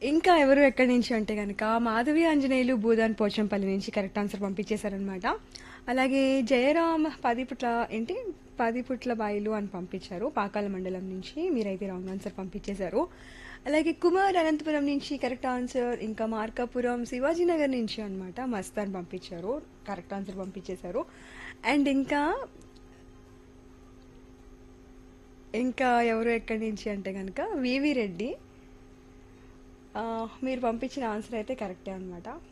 ఇంకా ఎవరు ఎక్కడి నుంచి అంటే కనుక మాధవి ఆంజనేయులు భూదాన్ పోచంపల్లి నుంచి కరెక్ట్ ఆన్సర్ పంపించేశారనమాట అలాగే జయరామ్ పది పుట్ల ఏంటి పది పుట్ల బాయిలు అని పంపించారు పాకాల మండలం నుంచి మీరైతే రాంగ్ ఆన్సర్ పంపించేశారు అలాగే కుమార్ అనంతపురం నుంచి కరెక్ట్ ఆన్సర్ ఇంకా మార్కాపురం శివాజీనగర్ నుంచి అనమాట మస్తాన్ పంపించారు కరెక్ట్ ఆన్సర్ పంపించేశారు అండ్ ఇంకా ఇంకా ఎవరు ఎక్కడి నుంచి అంటే కనుక వివి రెడ్డి ఆ, మీరు పంపించిన ఆన్సర్ అయితే కరెక్టే అనమాట